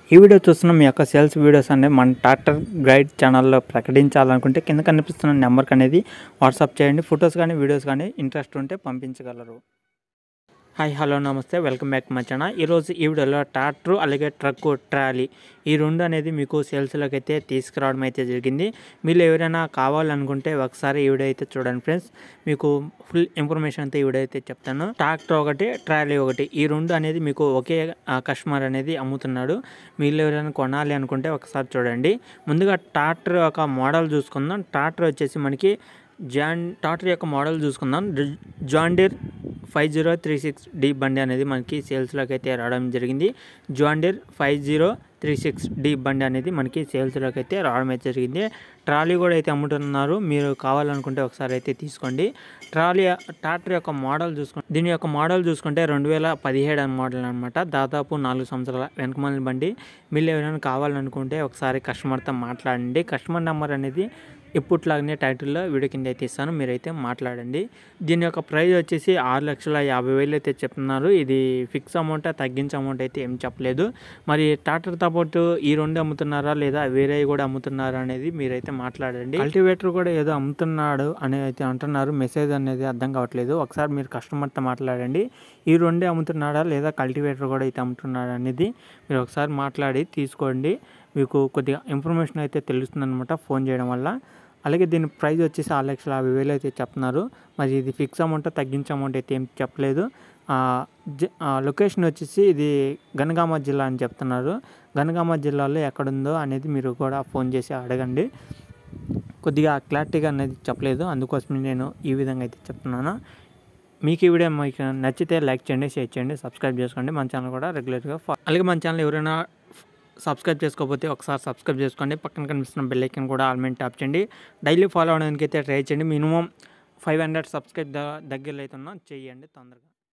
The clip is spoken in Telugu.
ఈ వీడియో చూస్తున్న మీ యొక్క సేల్స్ వీడియోస్ అనేది మన ట్రాక్టర్ గైడ్ ఛానల్లో ప్రకటించాలనుకుంటే కింద కనిపిస్తున్న నెంబర్కి అనేది వాట్సాప్ చేయండి ఫొటోస్ కానీ వీడియోస్ కానీ ఇంట్రెస్ట్ ఉంటే పంపించగలరు హాయ్ హలో నమస్తే వెల్కమ్ బ్యాక్ మై ఛానల్ ఈరోజు ఈ వీడియోలో ట్రాక్టర్ అలాగే ట్రక్ ట్రాలీ ఈ రెండు అనేది మీకు సేల్స్లోకి అయితే తీసుకురావడం అయితే జరిగింది మీరు ఎవరైనా కావాలనుకుంటే ఒకసారి ఈ వీడియో అయితే చూడండి ఫ్రెండ్స్ మీకు ఫుల్ ఇన్ఫర్మేషన్ అయితే ఈ వీడియో అయితే చెప్తాను ట్రాక్టర్ ఒకటి ట్రాలీ ఒకటి ఈ రెండు అనేది మీకు ఒకే కస్టమర్ అనేది అమ్ముతున్నాడు మీరు ఎవరైనా కొనాలి అనుకుంటే ఒకసారి చూడండి ముందుగా ట్రాక్టర్ ఒక మోడల్ చూసుకుందాం ట్రాక్టర్ వచ్చేసి మనకి జాన్ టాటర్ యొక్క మోడల్ చూసుకుందాం John Deere five zero three six D బండి అనేది మనకి సేల్స్లోకి అయితే రావడం జరిగింది John Deere five zero three six D బండి అనేది మనకి సేల్స్లోకి అయితే రావడం అయితే జరిగింది ట్రాలీ కూడా అయితే అమ్ముతున్నారు మీరు కావాలనుకుంటే ఒకసారి అయితే తీసుకోండి ట్రాలీ ట్రాక్టర్ యొక్క మోడల్ చూసుకుంటే దీని యొక్క మోడల్ చూసుకుంటే రెండు వేల పదిహేడు మోడల్ అనమాట దాదాపు నాలుగు సంవత్సరాల వెనకమాల బండి మీరు ఎవరైనా కావాలనుకుంటే ఒకసారి కస్టమర్తో మాట్లాడండి కస్టమర్ నెంబర్ అనేది ఇప్పట్లాగానే టైటిల్లో వీడియో కింద అయితే ఇస్తాను మీరైతే మాట్లాడండి దీని యొక్క ప్రైస్ వచ్చేసి ఆరు లక్షల యాభై వేలు అయితే చెప్తున్నారు ఇది ఫిక్స్ అమౌంట్ తగ్గించే అమౌంట్ అయితే ఏం చెప్పలేదు మరి టాటర్తో పాటు ఈ రెండు అమ్ముతున్నారా లేదా వేరే కూడా అమ్ముతున్నారా అనేది మీరైతే మాట్లాడండి కల్టివేటర్ కూడా ఏదో అమ్ముతున్నాడు అని అయితే అంటున్నారు మెసేజ్ అనేది అర్థం కావట్లేదు ఒకసారి మీరు కస్టమర్తో మాట్లాడండి ఈ రెండే అమ్ముతున్నాడా లేదా కల్టివేటర్ కూడా అయితే అమ్ముతున్నాడా అనేది మీరు ఒకసారి మాట్లాడి తీసుకోండి మీకు కొద్దిగా ఇన్ఫర్మేషన్ అయితే తెలుస్తుంది అనమాట ఫోన్ చేయడం వల్ల అలాగే దీని ప్రైస్ వచ్చేసి ఆరు లక్షల యాభై వేలు అయితే చెప్తున్నారు మరి ఇది ఫిక్స్ అమౌంట్ తగ్గించే అమౌంట్ అయితే ఏం చెప్పలేదు లొకేషన్ వచ్చేసి ఇది గనగామ జిల్లా అని చెప్తున్నారు గనగామ జిల్లాలో ఎక్కడుందో అనేది మీరు కూడా ఫోన్ చేసి అడగండి కొద్దిగా క్లారిటీగా అనేది చెప్పలేదు అందుకోసమే నేను ఈ విధంగా అయితే చెప్తున్నాను మీకు ఈ వీడియో మీకు నచ్చితే లైక్ చేయండి షేర్ చేయండి సబ్స్క్రైబ్ చేసుకోండి మన ఛానల్ కూడా రెగ్యులర్గా అలాగే మన ఛానల్ ఎవరైనా సబ్స్క్రైబ్ చేసుకోకపోతే ఒకసారి సబ్స్క్రైబ్ చేసుకోండి పక్కన కనిపిస్తున్న బెల్ ఐకన్ కూడా ఆల్మెంట్ ట్యాప్ చేయండి డైలీ ఫాలో అవడానికి అయితే ట్రై చేయండి మినిమం ఫైవ్ హండ్రెడ్ సబ్స్క్రైబ్ దగ్గరలో అయితే ఉన్నా చేయండి తొందరగా